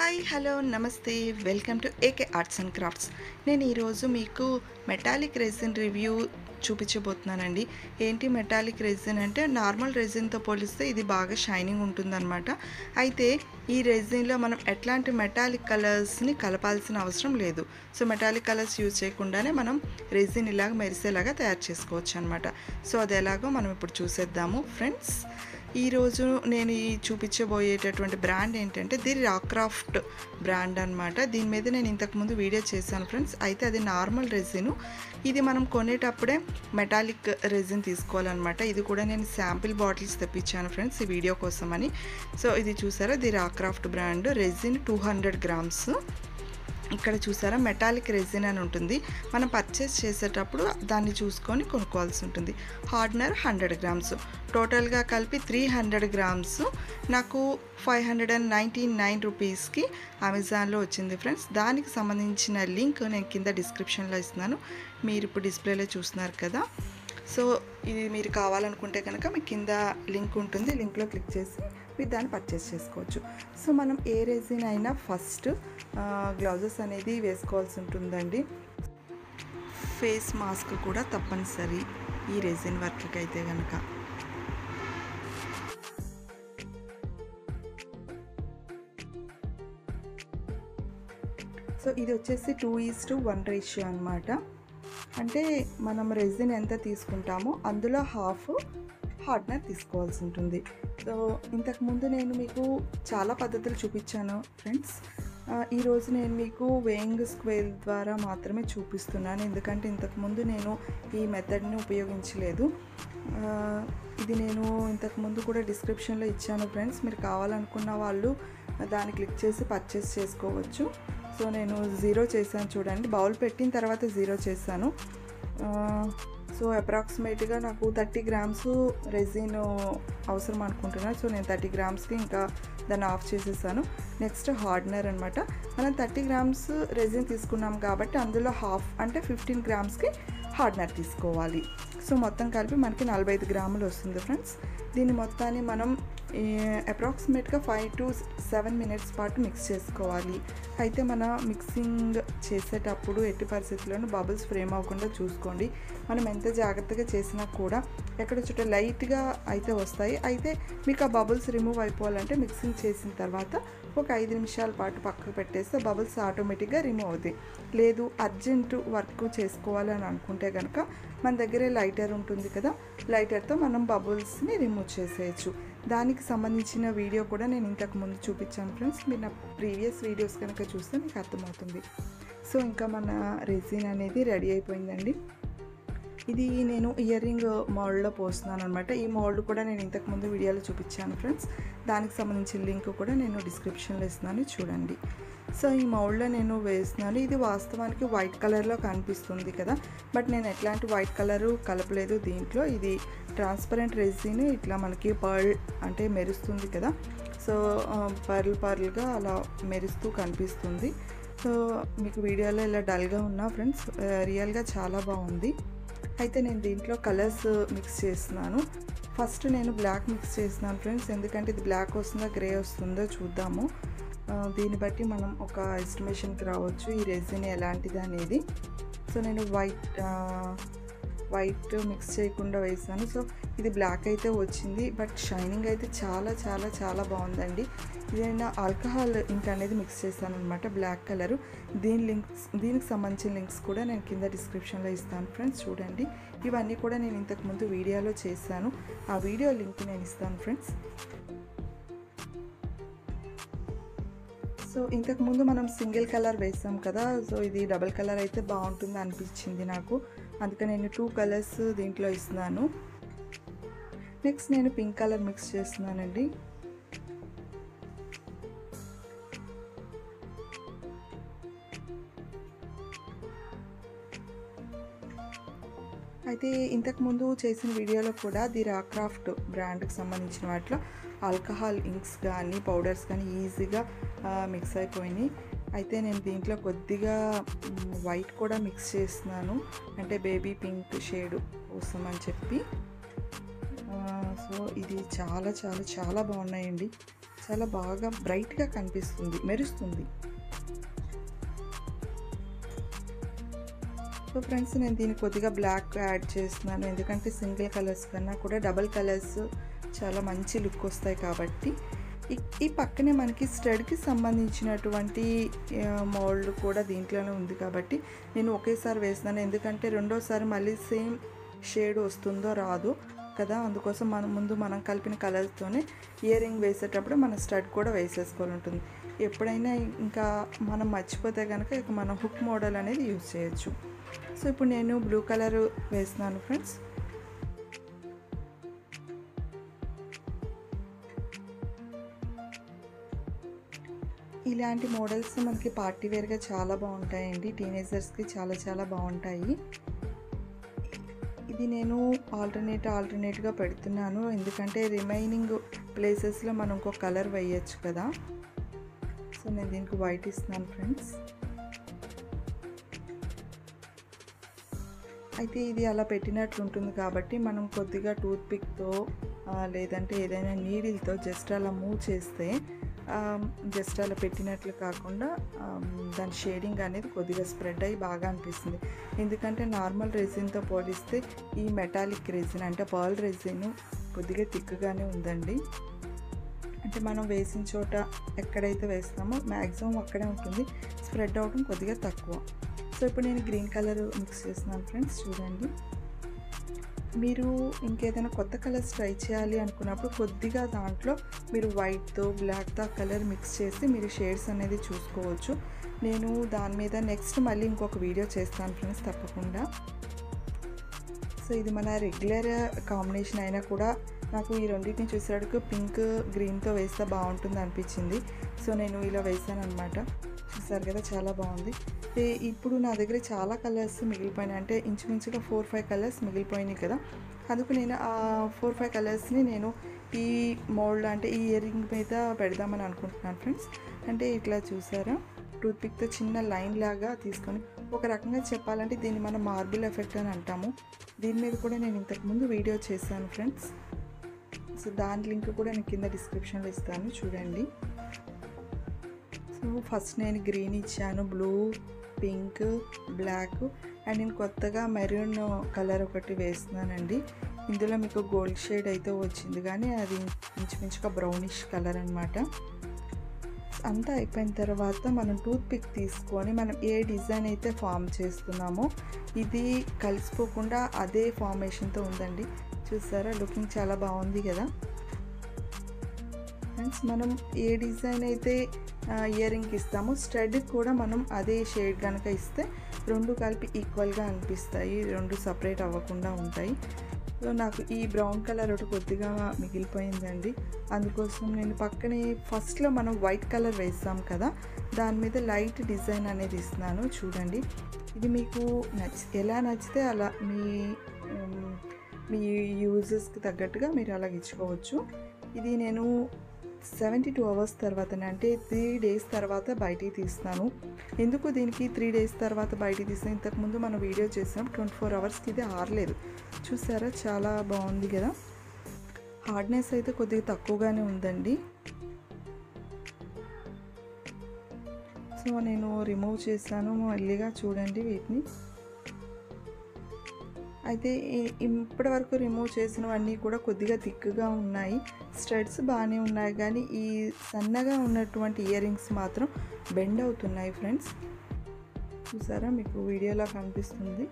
hi hello నమస్తే welcome to AK arts and crafts నేను ఈరోజు మీకు మెటాలిక్ రెజిన్ రివ్యూ చూపించబోతున్నానండి ఏంటి మెటాలిక్ రెజిన్ అంటే నార్మల్ రెజిన్తో పోలిస్తే ఇది బాగా షైనింగ్ ఉంటుందన్నమాట అయితే ఈ రెజిన్లో మనం ఎట్లాంటి మెటాలిక్ కలర్స్ని కలపాల్సిన అవసరం లేదు సో మెటాలిక్ కలర్స్ యూజ్ చేయకుండానే మనం రెజిన్ ఇలాగ మెరిసేలాగా తయారు చేసుకోవచ్చు అనమాట సో అది ఎలాగో మనం ఇప్పుడు చూసేద్దాము ఫ్రెండ్స్ ఈరోజు నేను ఈ చూపించబోయేటటువంటి బ్రాండ్ ఏంటంటే ది రాక్రాఫ్ట్ బ్రాండ్ అనమాట దీని మీద నేను ఇంతకుముందు వీడియో చేశాను ఫ్రెండ్స్ అయితే అది నార్మల్ రెజిన్ ఇది మనం కొనేటప్పుడే మెటాలిక్ రెజిన్ తీసుకోవాలన్నమాట ఇది కూడా నేను శాంపిల్ బాటిల్స్ తెప్పించాను ఫ్రెండ్స్ ఈ వీడియో కోసం అని సో ఇది చూసారా the Racraft brand resin two hundred grams ఇక్కడ చూసారా మెటాలిక్ రెజిన్ అని ఉంటుంది మనం పర్చేస్ చేసేటప్పుడు దాన్ని చూసుకొని కొనుక్కోవాల్సి ఉంటుంది హార్డ్నర్ హండ్రెడ్ గ్రామ్స్ టోటల్గా కలిపి త్రీ హండ్రెడ్ గ్రామ్స్ నాకు five hundred and ninety nine రూపీస్కి అమెజాన్లో వచ్చింది ఫ్రెండ్స్ దానికి సంబంధించిన లింక్ నేను కింద డిస్క్రిప్షన్లో ఇస్తున్నాను మీరు ఇప్పుడు డిస్ప్లేలో చూస్తున్నారు కదా సో ఇది మీరు కావాలనుకుంటే కనుక మీకు కింద లింక్ ఉంటుంది లింక్లో క్లిక్ చేసి మీరు దాన్ని పర్చేస్ చేసుకోవచ్చు సో మనం ఏ రెజిన్ అయినా ఫస్ట్ గ్లౌజెస్ అనేది వేసుకోవాల్సి ఉంటుందండి ఫేస్ మాస్క్ కూడా తప్పనిసరి ఈ రెజిన్ వర్క్కి అయితే కనుక సో ఇది వచ్చేసి two is to one ratio అనమాట అంటే మనం రెజిన్ ఎంత తీసుకుంటామో అందులో హాఫ్ హార్డ్నర్ తీసుకోవాల్సి ఉంటుంది సో ఇంతకుముందు నేను మీకు చాలా పద్ధతులు చూపించాను ఫ్రెండ్స్ ఈరోజు నేను మీకు వేయింగ్ స్క్వేల్ ద్వారా మాత్రమే చూపిస్తున్నాను ఎందుకంటే ఇంతకుముందు నేను ఈ మెథడ్ని ఉపయోగించలేదు ఇది నేను ఇంతకుముందు కూడా డిస్క్రిప్షన్లో ఇచ్చాను ఫ్రెండ్స్ మీరు కావాలనుకున్న వాళ్ళు దాన్ని క్లిక్ చేసి పర్చేస్ చేసుకోవచ్చు సో నేను జీరో చేశాను చూడండి బౌల్ పెట్టిన తర్వాత జీరో చేశాను సో అప్రాక్సిమేట్గా నాకు థర్టీ గ్రామ్స్ రెజిన్ అవసరం అనుకుంటున్నాను సో నేను థర్టీ గ్రామ్స్కి ఇంకా దాన్ని ఆఫ్ చేసేసాను నెక్స్ట్ హార్డ్నర్ అనమాట మనం థర్టీ గ్రామ్స్ రెజిన్ తీసుకున్నాం కాబట్టి అందులో హాఫ్ అంటే ఫిఫ్టీన్ గ్రామ్స్కి హార్డ్నర్ తీసుకోవాలి సో మొత్తం కలిపి మనకి నలభై ఐదు గ్రాములు వస్తుంది ఫ్రెండ్స్ దీన్ని మొత్తాన్ని మనం అప్రాక్సిమేట్గా ఫైవ్ టు సెవెన్ మినిట్స్ పాటు మిక్స్ చేసుకోవాలి అయితే మన మిక్సింగ్ చేసేటప్పుడు ఎట్టి పరిస్థితుల్లోనూ బబుల్స్ ఫ్రేమ్ అవ్వకుండా చూసుకోండి మనం ఎంత జాగ్రత్తగా చేసినా కూడా ఎక్కడ చుట్టూ లైట్గా అయితే వస్తాయి అయితే మీకు ఆ బబుల్స్ రిమూవ్ అయిపోవాలంటే మిక్సింగ్ చేసిన తర్వాత ఒక ఐదు నిమిషాల పాటు పక్కకు పెట్టేస్తే బబుల్స్ ఆటోమేటిక్గా రిమూవ్ అవుతాయి లేదు అర్జెంటు వర్క్ చేసుకోవాలి అని అనుకుంటే కనుక మన దగ్గరే లైటర్ ఉంటుంది కదా లైటర్తో మనం బబుల్స్ని రిమూవ్ చేసేయచ్చు దానికి సంబంధించిన వీడియో కూడా నేను ఇంతకు ముందు చూపించాను ఫ్రెండ్స్ మీరు నా ప్రీవియస్ వీడియోస్ కనుక చూస్తే మీకు అర్థమవుతుంది సో ఇంకా మన రెజిన్ అనేది రెడీ అయిపోయిందండి ఇది నేను ఇయర్ రింగ్ మోల్డ్లో పోస్తున్నాను అనమాట ఈ మోల్డ్ కూడా నేను ఇంతకుముందు వీడియోలో చూపించాను ఫ్రెండ్స్ దానికి సంబంధించిన లింక్ కూడా నేను డిస్క్రిప్షన్లో ఇస్తున్నాను చూడండి సో ఈ మౌల్డ్లో నేను వేస్తున్నాను ఇది వాస్తవానికి వైట్ కలర్లో కనిపిస్తుంది కదా బట్ నేను ఎట్లాంటి వైట్ కలరు కలపలేదు దీంట్లో ఇది ట్రాన్స్పరెంట్ రెజిన్ ఇట్లా మనకి పర్ల్ అంటే మెరుస్తుంది కదా సో పర్ల్ పర్ల్గా అలా మెరుస్తూ కనిపిస్తుంది సో మీకు వీడియోలో ఇలా డల్గా ఉన్నా ఫ్రెండ్స్ రియల్గా చాలా బాగుంది అయితే నేను దీంట్లో కలర్స్ మిక్స్ చేస్తున్నాను ఫస్ట్ నేను బ్లాక్ మిక్స్ చేస్తున్నాను ఫ్రెండ్స్ ఎందుకంటే ఇది బ్లాక్ వస్తుందో గ్రే వస్తుందో చూద్దాము దీన్ని బట్టి మనం ఒక ఎస్టిమేషన్కి రావచ్చు ఈ రెజిన్ ఎలాంటిది అనేది సో నేను వైట్ వైట్ మిక్స్ చేయకుండా వేసాను సో ఇది బ్లాక్ అయితే వచ్చింది బట్ షైనింగ్ అయితే చాలా చాలా చాలా బాగుందండి ఇదైనా ఆల్కహాల్ ఇంక్ అనేది మిక్స్ చేశాను అనమాట బ్లాక్ కలరు దీని లింక్స్ దీనికి సంబంధించిన లింక్స్ కూడా నేను కింద డిస్క్రిప్షన్లో ఇస్తాను ఫ్రెండ్స్ చూడండి ఇవన్నీ కూడా నేను ఇంతకుముందు వీడియోలో చేశాను ఆ వీడియో లింక్ నేను ఇస్తాను ఫ్రెండ్స్ సో ఇంతకుముందు మనం సింగిల్ కలర్ వేసాం కదా సో ఇది డబల్ కలర్ అయితే బాగుంటుంది అనిపించింది నాకు అందుకని నేను టూ కలర్స్ దీంట్లో ఇస్తున్నాను నెక్స్ట్ నేను పింక్ కలర్ మిక్స్ చేస్తున్నానండి అయితే ఇంతకుముందు చేసిన వీడియోలో కూడా ది రాక్రాఫ్ట్ బ్రాండ్కి సంబంధించిన వాటిలో ఆల్కహాల్ ఇంక్స్ కానీ పౌడర్స్ కానీ ఈజీగా మిక్స్ అయిపోయినాయి అయితే నేను దీంట్లో కొద్దిగా వైట్ కూడా మిక్స్ చేస్తున్నాను అంటే బేబీ పింక్ షేడ్ కోసం అని చెప్పి సో ఇది చాలా చాలా చాలా బాగున్నాయండి చాలా బాగా బ్రైట్గా కనిపిస్తుంది మెరుస్తుంది సో ఫ్రెండ్స్ నేను దీనికి కొద్దిగా బ్లాక్ యాడ్ చేస్తున్నాను ఎందుకంటే సింగిల్ కలర్స్ కన్నా కూడా డబల్ కలర్స్ చాలా మంచి లుక్ వస్తాయి కాబట్టి ఈ పక్కనే మనకి స్టడ్కి సంబంధించినటువంటి మోల్డ్ కూడా దీంట్లోనే ఉంది కాబట్టి నేను ఒకేసారి వేస్తున్నాను ఎందుకంటే రెండోసారి మళ్ళీ సేమ్ షేడ్ వస్తుందో రాదు కదా అందుకోసం మనం ముందు మనం కలిపిన కలర్స్తోనే ఇయర్ రింగ్ వేసేటప్పుడు మన స్టడ్ కూడా వేసేసుకోవాలి ఉంటుంది ఎప్పుడైనా ఇంకా మనం మర్చిపోతే కనుక ఇక మనం హుక్ మోడల్ అనేది యూజ్ చేయొచ్చు సో ఇప్పుడు నేను బ్లూ కలర్ వేస్తున్నాను ఫ్రెండ్స్ ఇలాంటి మోడల్స్ మనకి పార్టీ వేర్గా చాలా బాగుంటాయండి టీనేజర్స్కి చాలా చాలా బాగుంటాయి ఇది నేను ఆల్టర్నేట్ ఆల్టర్నేట్గా పెడుతున్నాను ఎందుకంటే రిమైనింగ్ ప్లేసెస్లో మనం ఇంకో కలర్ వేయచ్చు కదా సో నేను దీనికి వైట్ ఇస్తున్నాను ఫ్రెండ్స్ అయితే ఇది అలా పెట్టినట్లు ఉంటుంది కాబట్టి మనం కొద్దిగా టూత్ పిక్తో లేదంటే ఏదైనా నీడిల్తో జస్ట్ అలా మూవ్ చేస్తే జస్ట్ అలా పెట్టినట్లు కాకుండా దాని షేడింగ్ అనేది కొద్దిగా స్ప్రెడ్ అయ్యి బాగా అనిపిస్తుంది ఎందుకంటే నార్మల్ రెజిన్తో పోలిస్తే ఈ మెటాలిక్ రెజిన్ అంటే పర్ల్ రెజిన్ కొద్దిగా తిక్కుగానే ఉందండి అంటే మనం వేసిన చోట ఎక్కడైతే వేస్తామో మ్యాక్సిమం అక్కడే ఉంటుంది స్ప్రెడ్ అవడం కొద్దిగా తక్కువ సో ఇప్పుడు నేను గ్రీన్ కలర్ మిక్స్ చేస్తున్నాను ఫ్రెండ్స్ చూడండి మీరు ఇంకేదైనా కొత్త కలర్స్ ట్రై చేయాలి అనుకున్నప్పుడు కొద్దిగా దాంట్లో మీరు వైట్తో బ్లాక్తో కలర్ మిక్స్ చేసి మీరు షేడ్స్ అనేది చూసుకోవచ్చు నేను దాని మీద నెక్స్ట్ మళ్ళీ ఇంకొక వీడియో చేస్తాను ఫ్రెండ్స్ తప్పకుండా సో ఇది మన రెగ్యులర్ కాంబినేషన్ అయినా కూడా నాకు ఈ రెండింటిని చూసేటప్పుడు పింక్ గ్రీన్తో వేస్తే బాగుంటుంది అనిపించింది సో నేను ఇలా వేసాను అనమాట చూసారు కదా చాలా బాగుంది ఇప్పుడు నా దగ్గర చాలా కలర్స్ మిగిలిపోయినాయి అంటే ఇంచుమించుగా ఫోర్ ఫైవ్ కలర్స్ మిగిలిపోయినాయి కదా అందుకు నేను ఆ ఫోర్ ఫైవ్ కలర్స్ని నేను ఈ మోల్డ్ అంటే ఈ ఇయర్ రింగ్ మీద పెడదామని అనుకుంటున్నాను ఫ్రెండ్స్ అంటే ఇట్లా చూసారా టూత్ పిక్తో చిన్న లైన్ లాగా తీసుకొని ఒక రకంగా చెప్పాలంటే దీన్ని మనం మార్బుల్ ఎఫెక్ట్ అని అంటాము దీని మీద కూడా నేను ఇంతకుముందు వీడియో చేశాను ఫ్రెండ్స్ సో దాని లింక్ కూడా నేను కింద డిస్క్రిప్షన్లో ఇస్తాను చూడండి సో ఫస్ట్ నేను గ్రీన్ ఇచ్చాను బ్లూ పింక్ బ్లాక్ అండ్ నేను కొత్తగా మెరూన్ కలర్ ఒకటి వేస్తున్నానండి ఇందులో మీకు గోల్డ్ షేడ్ అయితే వచ్చింది కానీ అది ఇంచుమించుగా బ్రౌనిష్ కలర్ అనమాట అంతా అయిపోయిన తర్వాత మనం టూత్ పిక్ తీసుకొని మనం ఏ డిజైన్ అయితే ఫామ్ చేస్తున్నామో ఇది కలిసిపోకుండా అదే ఫార్మేషన్తో ఉందండి చూసారా లుకింగ్ చాలా బాగుంది కదా ఫ్రెండ్స్ మనం ఏ డిజైన్ అయితే ఇయర్ రింగ్ ఇస్తామో స్టడ్ కూడా మనం అదే షేడ్ కనుక ఇస్తే రెండు కలిపి ఈక్వల్గా అనిపిస్తాయి రెండు సపరేట్ అవ్వకుండా ఉంటాయి సో నాకు ఈ బ్రౌన్ కలర్ ఒకటి కొద్దిగా మిగిలిపోయిందండి అందుకోసం నేను పక్కనే ఫస్ట్లో మనం వైట్ కలర్ వేస్తాం కదా దాని మీద లైట్ డిజైన్ అనేది ఇస్తున్నాను చూడండి ఇది మీకు నచ్చి ఎలా నచ్చితే అలా మీ మీ యూజెస్కి తగ్గట్టుగా మీరు అలాగ ఇచ్చుకోవచ్చు ఇది నేను సెవెంటీ టూ అవర్స్ తర్వాత అంటే త్రీ డేస్ తర్వాత బయటికి తీస్తాను ఎందుకు దీనికి త్రీ డేస్ తర్వాత బయటికి తీస్తాను ఇంతకుముందు మనం వీడియో చేసాం ట్వంటీ ఫోర్ అవర్స్కి ఇది ఆరలేదు చూసారా చాలా బాగుంది కదా హార్డ్నెస్ అయితే కొద్దిగా తక్కువగానే ఉందండి సో నేను రిమూవ్ చేశాను మళ్ళీగా చూడండి వీటిని అయితే ఇప్పటి వరకు రిమూవ్ చేసినవన్నీ కూడా కొద్దిగా థిక్గా ఉన్నాయి స్ట్రెడ్స్ బాగానే ఉన్నాయి కానీ ఈ సన్నగా ఉన్నటువంటి ఇయర్ రింగ్స్ మాత్రం బెండ్ అవుతున్నాయి ఫ్రెండ్స్ చూసారా మీకు వీడియోలో కనిపిస్తుంది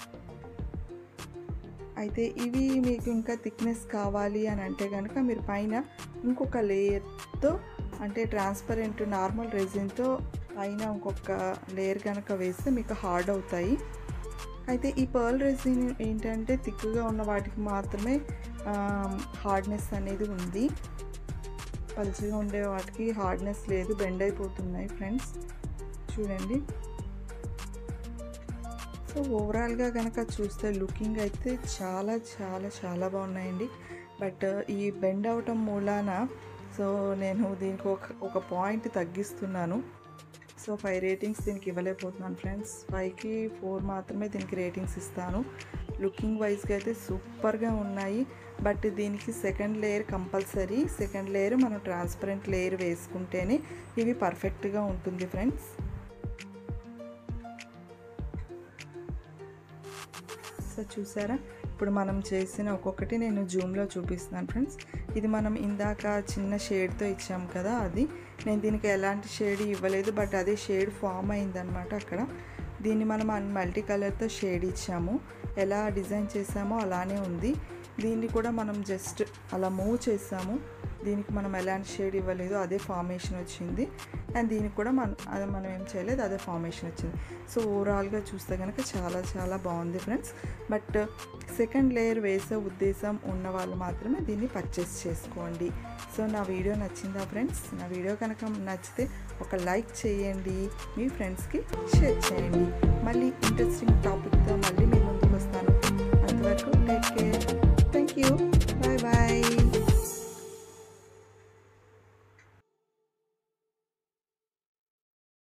అయితే ఇవి మీకు ఇంకా థిక్నెస్ కావాలి అని అంటే కనుక మీరు పైన ఇంకొక లేయర్తో అంటే ట్రాన్స్పరెంట్ నార్మల్ రెజిన్తో పైన ఇంకొక లేయర్ కనుక వేస్తే మీకు హార్డ్ అవుతాయి అయితే ఈ పర్ల్ రెజిన్ ఏంటంటే థిక్గా ఉన్న వాటికి మాత్రమే హార్డ్నెస్ అనేది ఉంది పలుచగా ఉండే వాటికి హార్డ్నెస్ లేదు బెండ్ అయిపోతున్నాయి ఫ్రెండ్స్ చూడండి సో ఓవరాల్గా కనుక చూస్తే లుకింగ్ అయితే చాలా చాలా చాలా బాగున్నాయండి బట్ ఈ బెండ్ అవటం మూలాన సో నేను దీనికి ఒక ఒక పాయింట్ తగ్గిస్తున్నాను సో ఫైవ్ రేటింగ్స్ దీనికి ఇవ్వలేకపోతున్నాను ఫ్రెండ్స్ ఫైవ్కి ఫోర్ మాత్రమే దీనికి రేటింగ్స్ ఇస్తాను లుకింగ్ వైజ్గా అయితే సూపర్గా ఉన్నాయి బట్ దీనికి second layer compulsory second layer మనం ట్రాన్స్పరెంట్ లేయర్ వేసుకుంటేనే ఇవి పర్ఫెక్ట్గా ఉంటుంది ఫ్రెండ్స్ సో చూసారా ఇప్పుడు మనం చేసిన ఒక్కొక్కటి నేను జూమ్లో చూపిస్తున్నాను ఫ్రెండ్స్ ఇది మనం ఇందాక చిన్న షేడ్తో ఇచ్చాం కదా అది నేను దీనికి ఎలాంటి షేడ్ ఇవ్వలేదు బట్ అదే షేడ్ ఫామ్ అయిందనమాట అక్కడ దీన్ని మనం మల్టీ కలర్తో షేడ్ ఇచ్చాము ఎలా డిజైన్ చేసామో అలానే ఉంది దీన్ని కూడా మనం జస్ట్ అలా మూవ్ చేసాము దీనికి మనం ఎలాంటి షేడ్ ఇవ్వలేదు అదే ఫార్మేషన్ వచ్చింది అండ్ దీనికి కూడా మనం అది మనం ఏం చేయలేదు అదే ఫార్మేషన్ వచ్చింది సో ఓవరాల్గా చూస్తే కనుక చాలా చాలా బాగుంది ఫ్రెండ్స్ బట్ సెకండ్ లేయర్ వేసే ఉద్దేశం ఉన్న వాళ్ళు మాత్రమే దీన్ని పర్చేస్ చేసుకోండి సో నా వీడియో నచ్చిందా ఫ్రెండ్స్ నా వీడియో కనుక నచ్చితే ఒక లైక్ చేయండి మీ ఫ్రెండ్స్కి షేర్ చేయండి మళ్ళీ ఇంట్రెస్టింగ్ టాపిక్తో మళ్ళీ మీ ముందుకు వస్తాను అంతవరకు take care thank you bye bye